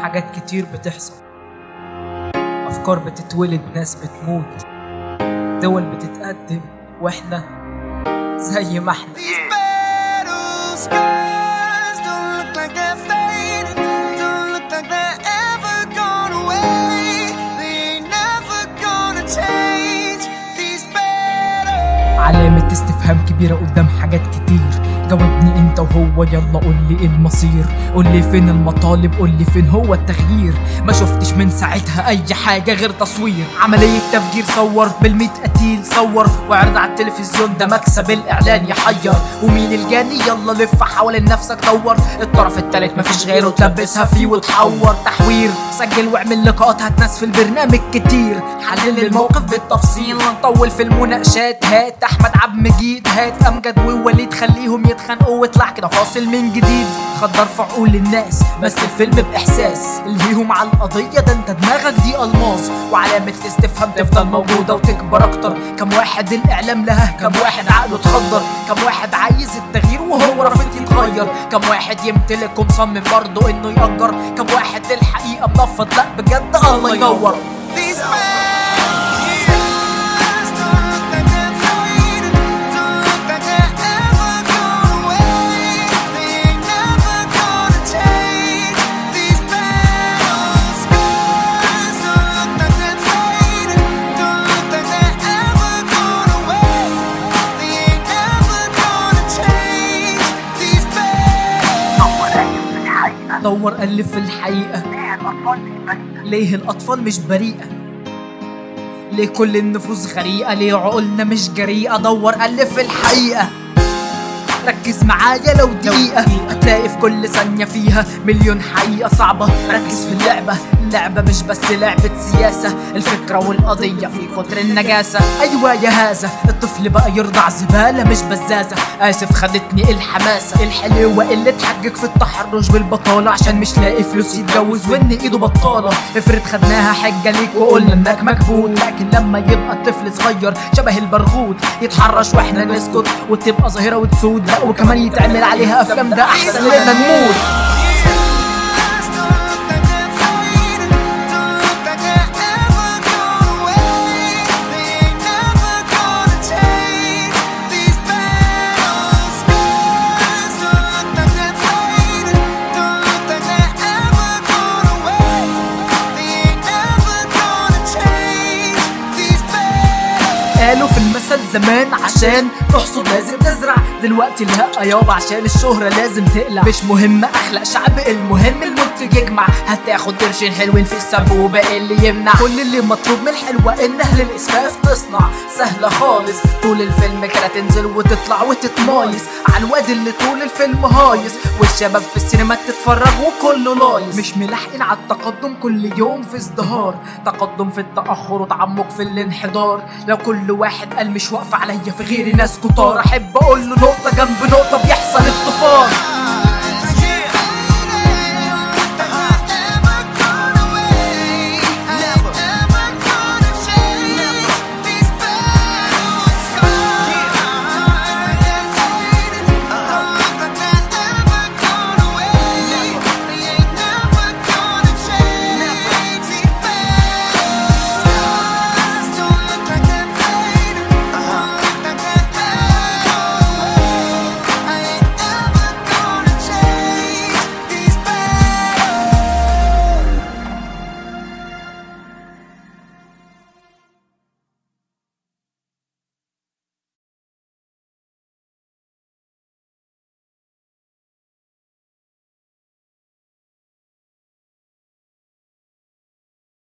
حاجات كتير بتحصل أفكار بتتولد ناس بتموت دول بتتقدم وإحنا زي ما إحنا These battle scars don't look like they're fading. Don't look like they're ever gone away. They ain't never gonna change. These battles. علامة استفهام كبيرة قدام حاجات كتير جاوبني انت وهو يلا قول لي ايه المصير قول لي فين المطالب قول لي فين هو التغيير ما شفتش من ساعتها اي حاجة غير تصوير عملية تفجير صور بالميت قتيل صور وعرض على التلفزيون ده مكسب الاعلان يحير ومين الجاني يلا لف حوالين نفسك دور الطرف التالت مفيش غيره تلبسها فيه وتحور تحوير سجل واعمل لقاءات هتناس في البرنامج كتير حلل الموقف بالتفصيل نطول في المناقشات هات احمد عبد مجيد هات امجد ووليد خليهم يتخانقوا واطلع كده فاصل من جديد خدر في عقول الناس مثل فيلم باحساس الهيهم على القضيه ده انت دماغك دي الماس وعلامه الاستفهام تفضل موجوده وتكبر اكتر كم واحد الاعلام لها كم واحد عقله اتخدر كم واحد عايز التغيير وهو رافض يتغير كم واحد يمتلك ومصمم برضه انه يأجر كم واحد الحقيقه منفض لا بجد الله ينور These battles scars don't look like they're fading. Don't look like they're ever gone away. They ain't never gonna change. These battles scars don't look like they're fading. Don't look like they're ever gone away. They ain't never gonna change. These battles. دور ألف في الحقيقة ليه الأطفال مش بريئة ليه كل النفوس غريقة ليه عقولنا مش جريئة دور ألف في الحقيقة ركز معايا لو دقيقة هتلاقي في كل ثانية فيها مليون حقيقة صعبة ركز في اللعبة اللعبة مش بس لعبة سياسة الفكرة والقضية في كتر النجاسة أيوة يا هذا الطفل بقى يرضع زبالة مش بزازة آسف خدتني الحماسة الحلوة اللي تحجج في التحرش بالبطالة عشان مش لاقي فلوس يتجوز وإن إيده بطالة افرض خدناها حجة ليك وقلنا إنك مكبوت لكن لما يبقى الطفل صغير شبه البرغوث يتحرش وإحنا نسكت وتبقى ظاهرة وتسود لا وكمان يتعمل عليها أفلام ده أحسن لنا نموت Scars don't look like they're fading. Don't look like they're ever gone away. They ain't never gonna change. These battles scars don't look like they're fading. Don't look like they're ever gone away. They ain't never gonna change. These battles. قالوا في المثل زمان عشان تحصد لازم تزرع دلوقتي لا يابا عشان الشهرة لازم تقلع مش مهم اخلق شعب المهم المنتج يجمع هتاخد قرشين حلوين في السب وباقي اللي يمنع كل اللي مطلوب من الحلوة انها للاسفاف تصنع سهلة خالص طول الفيلم كده تنزل وتطلع وتتمايز على الواد اللي طول الفيلم هايص والشباب في السينما تتفرج وكله لايص مش ملاحقين على التقدم كل يوم في ازدهار تقدم في التأخر وتعمق في الانحدار لو كل واحد قال مش واقفة عليا في غيري ناس كتار احب اقول له نقطة جنب نقطة بيحصل اطفال